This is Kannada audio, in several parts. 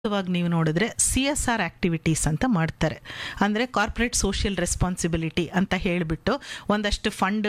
ಇವಾಗ ನೀವು ನೋಡಿದ್ರೆ ಸಿ ಎಸ್ ಆರ್ ಆಕ್ಟಿವಿಟೀಸ್ ಅಂತ ಮಾಡ್ತಾರೆ ಅಂದರೆ ಕಾರ್ಪೊರೇಟ್ ಸೋಷಿಯಲ್ ರೆಸ್ಪಾನ್ಸಿಬಿಲಿಟಿ ಅಂತ ಹೇಳಿಬಿಟ್ಟು ಒಂದಷ್ಟು ಫಂಡ್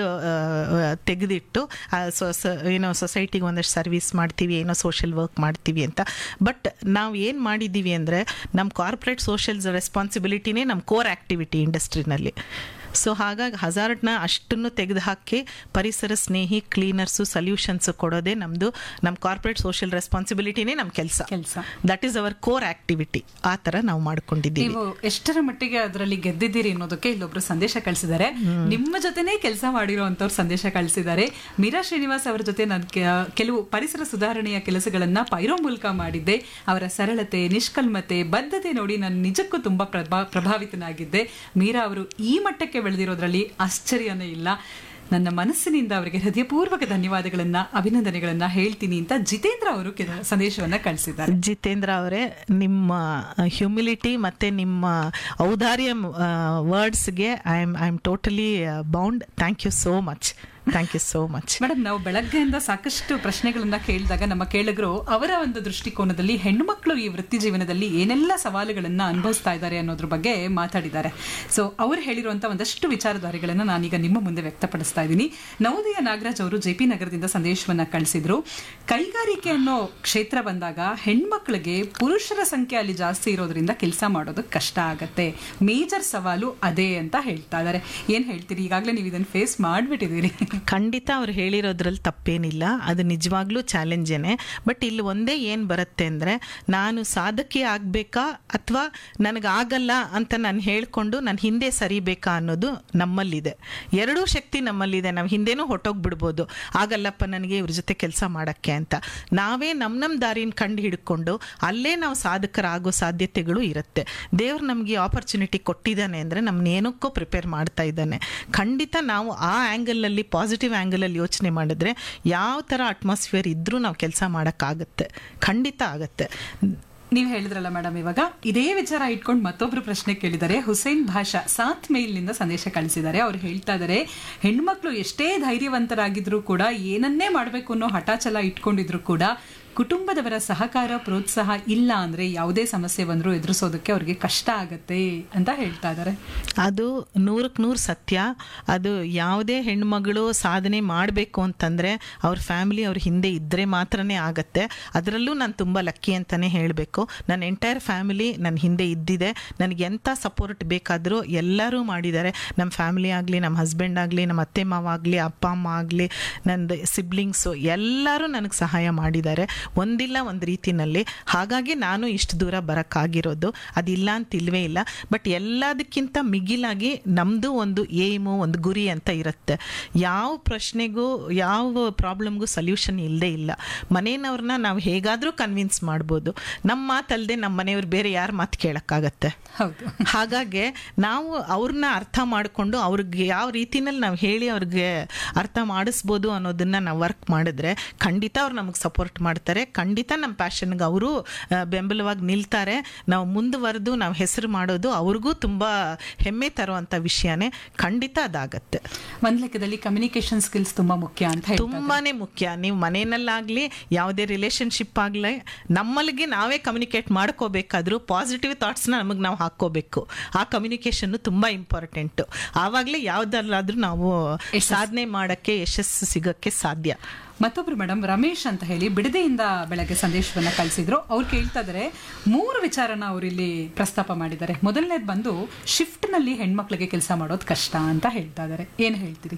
ತೆಗೆದಿಟ್ಟು ಆ, ಸೊ- ಸ- ಏನೋ ಸೊಸೈಟಿಗೆ ಒಂದಷ್ಟು ಸರ್ವಿಸ್ ಮಾಡ್ತೀವಿ ಏನೋ ಸೋಷಿಯಲ್ ವರ್ಕ್ ಮಾಡ್ತೀವಿ ಅಂತ ಬಟ್ ನಾವು ಏನು ಮಾಡಿದ್ದೀವಿ ಅಂದರೆ ನಮ್ಮ ಕಾರ್ಪೊರೇಟ್ ಸೋಷಿಯಲ್ ರೆಸ್ಪಾನ್ಸಿಬಿಲಿಟಿನೇ ನಮ್ಮ ಕೋರ್ ಆ್ಯಕ್ಟಿವಿಟಿ ಇಂಡಸ್ಟ್ರಿನಲ್ಲಿ ಸೊ ಹಾಗಾಗಿ ಹಜಾರ್ಡ್ನ ಅಷ್ಟನ್ನು ತೆಗೆದುಹಾಕಿ ಪರಿಸರ ಸ್ನೇಹಿ ಕ್ಲೀನರ್ಸು ಸೊಲ್ಯೂಷನ್ಸ್ ಕೊಡೋದೇ ನಮ್ಮದು ನಮ್ಮ ಕಾರ್ಪೊರೇಟ್ ಸೋಷಿಯಲ್ ರೆಸ್ಪಾನ್ಸಿಬಿಲಿಟಿನೇ ನಮ್ಮ ಕೆಲಸ ಕೆಲಸ that is our core activity ಆ ಥರ ನಾವು ಮಾಡ್ಕೊಂಡಿದ್ದೀವಿ ನೀವು ಎಷ್ಟರ ಮಟ್ಟಿಗೆ ಅದರಲ್ಲಿ ಗೆದ್ದಿದ್ದೀರಿ ಅನ್ನೋದಕ್ಕೆ ಇಲ್ಲೊಬ್ರು ಸಂದೇಶ ಕಳಿಸಿದ್ದಾರೆ ನಿಮ್ಮ ಜೊತೆನೇ ಕೆಲಸ ಮಾಡಿರುವಂತವ್ರು ಸಂದೇಶ ಕಳಿಸಿದ್ದಾರೆ ಮೀರಾ ಶ್ರೀನಿವಾಸ್ ಅವರ ಜೊತೆ ನಾನು ಕೆಲವು ಪರಿಸರ ಸುಧಾರಣೆಯ ಕೆಲಸಗಳನ್ನ ಪೈರೋ ಮೂಲಕ ಮಾಡಿದ್ದೆ ಅವರ ಸರಳತೆ ನಿಷ್ಕಲ್ಮತೆ ಬದ್ಧತೆ ನೋಡಿ ನಾನು ನಿಜಕ್ಕೂ ತುಂಬಾ ಪ್ರಭಾ ಪ್ರಭಾವಿತನಾಗಿದ್ದೆ ಮೀರಾ ಅವರು ಈ ಮಟ್ಟಕ್ಕೆ ಬೆಳೆದಿರೋದ್ರಲ್ಲಿ ಆಶ್ಚರ್ಯನೇ ಇಲ್ಲ ನನ್ನ ಮನಸ್ಸಿನಿಂದ ಅವರಿಗೆ ಹೃದಯಪೂರ್ವಕ ಧನ್ಯವಾದಗಳನ್ನ ಅಭಿನಂದನೆಗಳನ್ನ ಹೇಳ್ತೀನಿ ಅಂತ ಜಿತೇಂದ್ರ ಅವರು ಕೆಲ- ಸಂದೇಶವನ್ನ ಕಳಿಸಿದ್ದಾರೆ ಜಿತೇಂದ್ರ ಅವರೇ ನಿಮ್ಮ ಹ್ಯುಮಿಲಿಟಿ ಮತ್ತು ನಿಮ್ಮ ಔದಾರ್ಯ ವರ್ಡ್ಸ್ಗೆ I am I am totally bound thank you so much thank you so much madam ನಾವು ಬೆಳಗ್ಗೆಯಿಂದ ಸಾಕಷ್ಟು ಪ್ರಶ್ನೆಗಳನ್ನ ಕೇಳಿದಾಗ ನಮ್ಮ ಕೇಳಿಗರು ಅವರ ಒಂದು ದೃಷ್ಟಿಕೋನದಲ್ಲಿ ಹೆಣ್ಣು ಮಕ್ಕಳು ಈ ವೃತ್ತಿ ಜೀವನದಲ್ಲಿ ಏನೆಲ್ಲ ಸವಾಲುಗಳನ್ನ ಅನುಭವಿಸ್ತಾ ಇದ್ದಾರೆ ಅನ್ನೋದ್ರ ಬಗ್ಗೆ ಮಾತಾಡಿದ್ದಾರೆ ಸೊ ಅವ್ರು ಹೇಳಿರುವಂತ ಒಂದಷ್ಟು ವಿಚಾರಧಾರೆಗಳನ್ನ ನಾನೀಗ ನಿಮ್ಮ ಮುಂದೆ ವ್ಯಕ್ತಪಡಿಸ್ತಾ ಇದ್ದೀನಿ ನವೋದಯ ನಾಗರಾಜ್ ಅವರು ಜೆ ಪಿ ನಗರದಿಂದ ಸಂದೇಶವನ್ನ ಕಳಿಸಿದ್ರು ಕೈಗಾರಿಕೆ ಅನ್ನೋ ಕ್ಷೇತ್ರ ಬಂದಾಗ ಹೆಣ್ಮಕ್ಳಿಗೆ ಪುರುಷರ ಸಂಖ್ಯೆ ಅಲ್ಲಿ ಜಾಸ್ತಿ ಇರೋದ್ರಿಂದ ಕೆಲಸ ಮಾಡೋದು ಕಷ್ಟ ಆಗತ್ತೆ ಮೇಜರ್ ಸವಾಲು ಅದೇ ಅಂತ ಹೇಳ್ತಾ ಇದ್ದಾರೆ ಏನ್ ಹೇಳ್ತೀರಿ ಈಗಾಗಲೇ ನೀವು ಇದನ್ನ ಫೇಸ್ ಮಾಡ್ಬಿಟ್ಟಿದ್ದೀರಿ ಖಂಡಿತ ಅವ್ರು ಹೇಳಿರೋದ್ರಲ್ಲಿ ತಪ್ಪೇನಿಲ್ಲ ಅದು ನಿಜವಾಗ್ಲೂ ಚಾಲೆಂಜೇನೆ ಬಟ್ ಇಲ್ಲಿ ಒಂದೇ ಏನು ಬರುತ್ತೆ ಅಂದರೆ ನಾನು ಸಾಧಕಿ ಆಗಬೇಕಾ ಅಥವಾ ನನಗಾಗಲ್ಲ ಅಂತ ನಾನು ಹೇಳ್ಕೊಂಡು ನಾನು ಹಿಂದೆ ಸರಿಬೇಕಾ ಅನ್ನೋದು ನಮ್ಮಲ್ಲಿದೆ ಎರಡೂ ಶಕ್ತಿ ನಮ್ಮಲ್ಲಿದೆ ನಾವು ಹಿಂದೆನೂ ಹೊಟ್ಟೋಗ್ಬಿಡ್ಬೋದು ಆಗಲ್ಲಪ್ಪ ನನಗೆ ಇವ್ರ ಜೊತೆ ಕೆಲಸ ಮಾಡೋಕ್ಕೆ ಅಂತ ನಾವೇ ನಮ್ಮ ನಮ್ಮ ದಾರಿನ ಕಂಡು ಹಿಡ್ಕೊಂಡು ಅಲ್ಲೇ ನಾವು ಸಾಧಕರಾಗೋ ಸಾಧ್ಯತೆಗಳು ಇರುತ್ತೆ ದೇವ್ರು ನಮಗೆ ಆಪರ್ಚುನಿಟಿ ಕೊಟ್ಟಿದ್ದಾನೆ ಅಂದರೆ ನಮ್ಮನ್ನ ಏನಕ್ಕೋ ಪ್ರಿಪೇರ್ ಮಾಡ್ತಾ ಇದ್ದಾನೆ ಖಂಡಿತ ನಾವು ಆ ಆ್ಯಂಗಲಲ್ಲಿ ಪಾಸಿಟಿವ್ ಆ್ಯಂಗಲಲ್ಲಿ ಯೋಚನೆ ಮಾಡಿದ್ರೆ ಯಾವ ಥರ ಅಟ್ಮಾಸ್ಫಿಯರ್ ಇದ್ದರೂ ನಾವು ಕೆಲಸ ಮಾಡೋಕ್ಕಾಗತ್ತೆ ಖಂಡಿತ ಆಗತ್ತೆ ನೀವ್ ಹೇಳಿದ್ರಲ್ಲ ಮೇಡಮ್ ಇವಾಗ ಇದೇ ವಿಚಾರ ಇಟ್ಕೊಂಡು ಮತ್ತೊಬ್ರು ಪ್ರಶ್ನೆ ಕೇಳಿದ್ದಾರೆ ಹುಸೇನ್ ಭಾಷಾ ಸಾತ್ ಮೇಲ್ನಿಂದ ಸಂದೇಶ ಕಳಿಸಿದ್ದಾರೆ ಅವ್ರು ಹೇಳ್ತಾ ಇದ್ದಾರೆ ಹೆಣ್ಮಕ್ಳು ಎಷ್ಟೇ ಧೈರ್ಯವಂತರಾಗಿದ್ರು ಕೂಡ ಏನನ್ನೇ ಮಾಡ್ಬೇಕು ಅನ್ನೋ ಹಠಾಚಲ ಇಟ್ಕೊಂಡಿದ್ರು ಕೂಡ ಕುಟುಂಬದವರ ಸಹಕಾರ ಪ್ರೋತ್ಸಾಹ ಇಲ್ಲ ಅಂದ್ರೆ ಯಾವುದೇ ಸಮಸ್ಯೆ ಬಂದರೂ ಎದುರಿಸೋದಕ್ಕೆ ಅವ್ರಿಗೆ ಕಷ್ಟ ಆಗತ್ತೆ ಅಂತ ಹೇಳ್ತಾ ಇದ್ದಾರೆ ಅದು ನೂರಕ್ಕೆ ನೂರು ಸತ್ಯ ಅದು ಯಾವುದೇ ಹೆಣ್ಮಗಳು ಸಾಧನೆ ಮಾಡಬೇಕು ಅಂತಂದರೆ ಅವ್ರ ಫ್ಯಾಮಿಲಿ ಅವ್ರ ಹಿಂದೆ ಇದ್ದರೆ ಮಾತ್ರನೇ ಆಗತ್ತೆ ಅದರಲ್ಲೂ ನಾನು ತುಂಬ ಲಕ್ಕಿ ಅಂತಲೇ ಹೇಳಬೇಕು ನನ್ನ ಎಂಟೈರ್ ಫ್ಯಾಮಿಲಿ ನನ್ನ ಹಿಂದೆ ಇದ್ದಿದೆ ನನಗೆ ಎಂಥ ಸಪೋರ್ಟ್ ಬೇಕಾದರೂ ಎಲ್ಲರೂ ಮಾಡಿದ್ದಾರೆ ನಮ್ಮ ಫ್ಯಾಮಿಲಿ ಆಗಲಿ ನಮ್ಮ ಹಸ್ಬೆಂಡ್ ಆಗಲಿ ನಮ್ಮ ಅತ್ತೆ ಮಾವ ಆಗಲಿ ಅಪ್ಪ ಅಮ್ಮ ಆಗಲಿ ನಂದು ಸಿಬ್ಲಿಂಗ್ಸು ಎಲ್ಲರೂ ನನಗೆ ಸಹಾಯ ಮಾಡಿದ್ದಾರೆ ಒಂದಿಲ್ಲ ಒಂದು ರೀತಿನಲ್ಲಿ ಹಾಗಾಗಿ ನಾನು ಇಷ್ಟು ದೂರ ಬರೋಕ್ಕಾಗಿರೋದು ಅದಿಲ್ಲ ಅಂತ ಇಲ್ವೇ ಇಲ್ಲ ಬಟ್ ಎಲ್ಲದಕ್ಕಿಂತ ಮಿಗಿಲಾಗಿ ನಮ್ಮದು ಒಂದು ಏಮು ಒಂದು ಗುರಿ ಅಂತ ಇರುತ್ತೆ ಯಾವ ಪ್ರಶ್ನೆಗೂ ಯಾವ ಪ್ರಾಬ್ಲಮ್ಗೂ ಸೊಲ್ಯೂಷನ್ ಇಲ್ಲದೇ ಇಲ್ಲ ಮನೆಯವ್ರನ್ನ ನಾವು ಹೇಗಾದರೂ ಕನ್ವಿನ್ಸ್ ಮಾಡ್ಬೋದು ನಮ್ಮ ಮಾತಲ್ಲದೆ ನಮ್ಮ ಮನೆಯವ್ರು ಬೇರೆ ಯಾರ ಮಾತು ಕೇಳೋಕ್ಕಾಗತ್ತೆ ಹೌದು ಹಾಗಾಗಿ ನಾವು ಅವ್ರನ್ನ ಅರ್ಥ ಮಾಡಿಕೊಂಡು ಅವ್ರಿಗೆ ಯಾವ ರೀತಿನಲ್ಲಿ ನಾವು ಹೇಳಿ ಅವ್ರಿಗೆ ಅರ್ಥ ಮಾಡಿಸ್ಬೋದು ಅನ್ನೋದನ್ನ ನಾವು ವರ್ಕ್ ಮಾಡಿದ್ರೆ ಖಂಡಿತ ಅವ್ರು ನಮಗೆ ಸಪೋರ್ಟ್ ಮಾಡ್ತಾರೆ ಖಂಡಿತ ನಮ್ಮ ಪ್ಯಾಷನ್ಗೆ ಅವರು ಬೆಂಬಲವಾಗಿ ನಿಲ್ತಾರೆ ನಾವು ಮುಂದುವರೆದು ನಾವು ಹೆಸರು ಮಾಡೋದು ಅವ್ರಿಗೂ ತುಂಬ ಹೆಮ್ಮೆ ತರುವಂಥ ವಿಷಯನೇ ಖಂಡಿತ ಅದಾಗತ್ತೆ ಒಂದ್ ಲೆಕ್ಕದಲ್ಲಿ ಕಮ್ಯುನಿಕೇಶನ್ ಸ್ಕಿಲ್ಸ್ ತುಂಬಾ ಮುಖ್ಯ ಅಂತ ಹೇಳ್ತಾ ಇದ್ದಾರೆ. ತುಂಬಾನೇ ಮುಖ್ಯ ನೀವು ಮನೆಯಲ್ಲಾಗಲಿ ಯಾವುದೇ ರಿಲೇಶನ್ಶಿಪ್ ಆಗಲಿ ನಮ್ಮಲ್ಲಿಗೆ ನಾವೇ ಕಮ್ಯುನಿಕೇಟ್ ಮಾಡ್ಕೋಬೇಕಾದ್ರೂ ಪಾಸಿಟಿವ್ ಥಾಟ್ಸ್ನ ನಮಗೆ ನಾವು ಹಾಕ್ಕೋಬೇಕು ಆ ಕಮ್ಯುನಿಕೇಷನ್ನು ತುಂಬ ಇಂಪಾರ್ಟೆಂಟು ಆವಾಗಲೇ ಯಾವುದಲ್ಲಾದ್ರೂ ನಾವು ಸಾಧನೆ ಮಾಡೋಕ್ಕೆ ಯಶಸ್ಸು ಸಿಗೋಕ್ಕೆ ಸಾಧ್ಯ ಮತ್ತೊಬ್ರು ಮೇಡಮ್ ರಮೇಶ್ ಅಂತ ಹೇಳಿ ಬಿಡದೆಯಿಂದ ಬೆಳಗ್ಗೆ ಸಂದೇಶವನ್ನ ಕಳಿಸಿದ್ರು ಅವ್ರು ಕೇಳ್ತಾ ಇದಾರೆ ಮೂರು ವಿಚಾರನ ಅವ್ರು ಇಲ್ಲಿ ಪ್ರಸ್ತಾಪ ಮಾಡಿದ್ದಾರೆ ಮೊದಲನೇದು ಬಂದು ಶಿಫ್ಟ್ ನಲ್ಲಿ ಹೆಣ್ಮಕ್ಳಿಗೆ ಕೆಲಸ ಮಾಡೋದು ಕಷ್ಟ ಅಂತ ಹೇಳ್ತಾ ಇದಾರೆ ಏನ್ ಹೇಳ್ತೀರಿ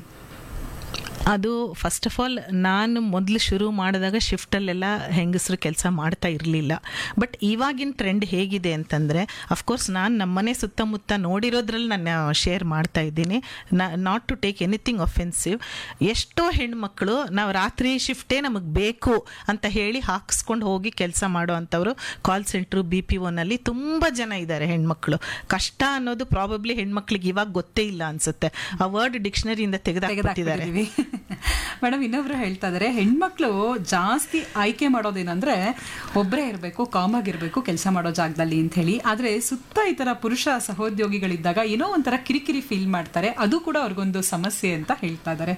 ಅದು ಫಸ್ಟ್ ಆಫ್ ಆಲ್ ನಾನು ಮೊದಲು ಶುರು ಮಾಡಿದಾಗ ಶಿಫ್ಟಲ್ಲೆಲ್ಲ ಹೆಂಗಸರು ಕೆಲಸ ಮಾಡ್ತಾ ಇರಲಿಲ್ಲ ಬಟ್ ಇವಾಗಿನ ಟ್ರೆಂಡ್ ಹೇಗಿದೆ ಅಂತಂದರೆ ಅಫ್ಕೋರ್ಸ್ ನಾನು ನಮ್ಮನೆ ಸುತ್ತಮುತ್ತ ನೋಡಿರೋದ್ರಲ್ಲಿ ನಾನು ಶೇರ್ ಮಾಡ್ತಾ ಇದ್ದೀನಿ not to take anything offensive ಎಷ್ಟೋ ಹೆಣ್ಮಕ್ಳು ನಾವು ರಾತ್ರಿ ಶಿಫ್ಟೇ ನಮಗೆ ಬೇಕು ಅಂತ ಹೇಳಿ ಹಾಕಿಸ್ಕೊಂಡು ಹೋಗಿ ಕೆಲಸ ಮಾಡೋ ಅಂಥವ್ರು ಕಾಲ್ ಸೆಂಟ್ರು ಬಿ ಪಿ ಒನಲ್ಲಿ ತುಂಬ ಜನ ಇದ್ದಾರೆ ಹೆಣ್ಮಕ್ಳು ಕಷ್ಟ ಅನ್ನೋದು ಪ್ರಾಬಬ್ಲಿ ಹೆಣ್ಮಕ್ಳಿಗೆ ಇವಾಗ ಗೊತ್ತೇ ಇಲ್ಲ ಅನ್ಸುತ್ತೆ ಆ ವರ್ಡ್ ಡಿಕ್ಷನರಿಯಿಂದ ತೆಗೆದಾಕ್ಬಿಟ್ಟಿದ್ದಾರೆ ಮೇಡಮ್ ಇನ್ನೊಬ್ರು ಹೇಳ್ತಾ ಇದಾರೆ ಹೆಣ್ಮಕ್ಳು ಜಾಸ್ತಿ ಆಯ್ಕೆ ಮಾಡೋದೇನಂದ್ರೆ ಒಬ್ಬರೇ ಇರಬೇಕು ಕಾಮ್ ಆಗಿರ್ಬೇಕು ಕೆಲಸ ಮಾಡೋ ಜಾಗದಲ್ಲಿ ಅಂತ ಹೇಳಿ ಆದ್ರೆ ಸುತ್ತ ಈ ತರ ಪುರುಷ ಸಹೋದ್ಯೋಗಿಗಳಿದ್ದಾಗ ಏನೋ ಒಂಥರ ಕಿರಿಕಿರಿ ಫೀಲ್ ಮಾಡ್ತಾರೆ ಅದು ಕೂಡ ಅವ್ರಿಗೊಂದು ಸಮಸ್ಯೆ ಅಂತ ಹೇಳ್ತಾ ಇದಾರೆ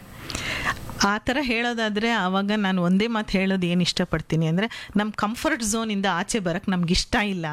ಆ ಥರ ಹೇಳೋದಾದರೆ ಆವಾಗ ನಾನು ಒಂದೇ ಮಾತು ಹೇಳೋದು ಏನು ಇಷ್ಟಪಡ್ತೀನಿ ಅಂದರೆ ನಮ್ಮ ಕಂಫರ್ಟ್ ಝೋನಿಂದ ಆಚೆ ಬರೋಕ್ಕೆ ನಮ್ಗೆ ಇಷ್ಟ ಇಲ್ಲ